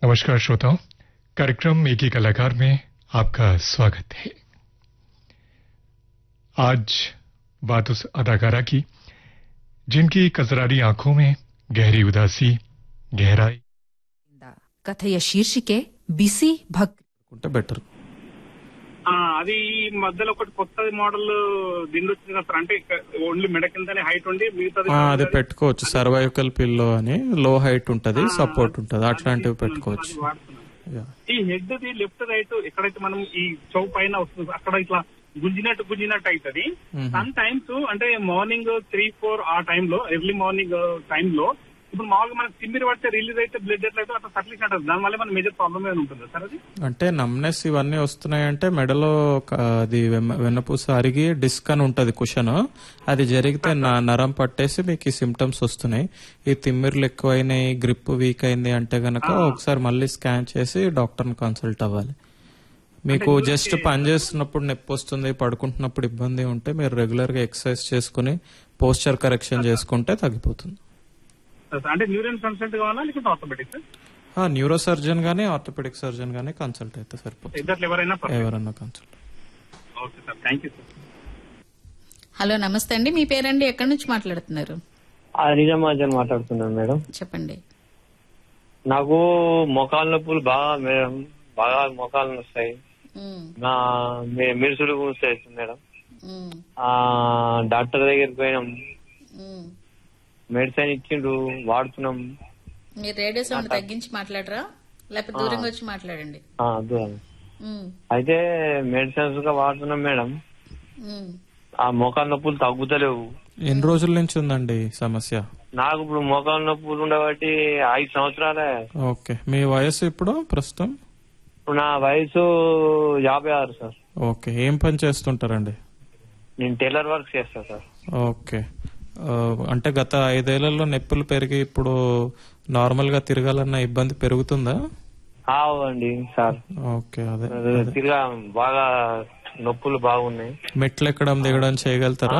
नमस्कार श्रोताओं कार्यक्रम एक ही कलाकार में आपका स्वागत है आज बात उस अदाकारा की जिनकी कजरारी आंखों में गहरी उदासी गहराई ಕಥೆಯ ಶೀರ್ಷಿಕೆ ಬಿಸಿ ಭಕ್ ఉంటే బెటర్ ఆ, అది ఈ మధ్యలో ఒకటి కొత్త మోడల్ దిండు వచ్చింది కదా సార్ అంటే ఓన్లీ మెడ కిందనే హైట్ ఉండి మిగతాది అది పెట్టుకోవచ్చు సర్వైకల్ పిల్లో అని లో హైట్ ఉంటది సపోర్ట్ ఉంటది అట్లాంటివి పెట్టుకోవచ్చు అది వాడుతున్నాను. Yeah. ఈ హెడ్ ది లెఫ్ట్ రైట్ ఎక్కడైతే మనం ఈ చౌ పైన వస్తుంది అక్కడ ఇట్లా గుంజినట్టు గుంజినట్టు అవుతుంది సమ్ టైమ్స్ అంటే మార్నింగ్ త్రీ ఫోర్ ఆ టైంలో ఎర్లీ మార్నింగ్ టైంలో ఇప్పుడు మామూలుగా మనకి తిమ్మిరి పడితే రిలీజ్ అయితే బ్లడ్ ఎట్లయితే అట్లా సర్క్యులేషన్ ఉంటుంది దానివల్ల మన మేజర్ ప్రాబ్లమ్ ఏమైనా ఉంటుందా సార్ అది అంటే నమ్నెస్ ఇవన్నీ వస్తున్నాయంటే మెడలో ఒక అది వెన్న- వెన్నపూస అరిగి డిస్క్ అని ఉంటది కుషన్ అది జరిగితే నా నరం పట్టేసి మీకు ఈ సిమ్టమ్స్ వస్తున్నాయి ఈ తిమ్మిర్లు ఎక్కువైనాయి గ్రిప్ వీక్ అయింది అంటే గనక ఒకసారి మళ్ళీ స్కాన్ చేసి డాక్టర్ని కన్సల్ట్ అవ్వాలి మీకు జస్ట్ పని చేస్తున్నప్పుడు నొప్పి వస్తుంది పడుకుంటున్నప్పుడు ఇబ్బంది ఉంటే మీరు రెగ్యులర్ గా ఎక్సర్సైజ్ చేసుకుని పోస్చర్ కరెక్షన్ చేసుకుంటే తగ్గిపోతుంది అంటే న్యూరియన్ కన్సల్ట్ కావాలా లేకపోతే ఆర్థోపెటిక్ సార్ న్యూరో సర్జన్ గానీ ఆర్థోపెడిక్ సర్జన్ గానీ కన్సల్ట్ అయితే సరిపోతుంది ఇద్దరు ఎవరైనా ఎవరన్నా consult okay sir thank you sir hello నమస్తే అండి మీ పేరండి ఎక్కడి నుంచి మాట్లాడుతున్నారు ఆ నిజామాబాద్ మాట్లాడుతున్నాను మేడం చెప్పండి నాకు మొఖాల నొప్పులు బాగా మేడం బాగా మొఖాలు వస్తాయి ఉమ్, నా మీ- మిరుసులు కూస్తాయి మేడం ఉమ్, ఆ డాక్టర్ దగ్గరికి పోయినాం ఉమ్. మెడిసిన్ ఇచ్చిండ్రు వాడుతున్నాం మీరు రేడియో సౌండ్ తగ్గించి మాట్లాడరా లేకపోతే దూరంగా వచ్చి మాట్లాడండి ఆ, దూరం ఉమ్, అయితే మెడిసిన్స్ గా వాడుతున్నాం మేడం ఉమ్. ఆ మోకాల నొప్పులు తగ్గుతలేవు ఎన్ని రోజుల నుంచి ఉందండి ఈ సమస్య నాకు ఇప్పుడు మోకాల నొప్పులు ఉండబట్టి ఐదు సంవత్సరాలే ఓకే మీ వయసు ఇప్పుడు ప్రస్తుతం ఇప్పుడు నా వయసు యాభై ఆరు సార్ ఓకే ఏం పని చేస్తుంటారండి నేను టైలర్ వర్క్ చేస్తా సార్ ఓకే ఆ, అంటే గత ఐదేళ్లలో నొప్పులు పెరిగి ఇప్పుడు నార్మల్ గా తిరగాలన్న ఇబ్బంది పెరుగుతుందా అండి సార్ ఓకే అదే తిరిగా బాగా నొప్పులు బాగున్నాయి మెట్లు ఎక్కడం దిగడం చేయగలుగుతారా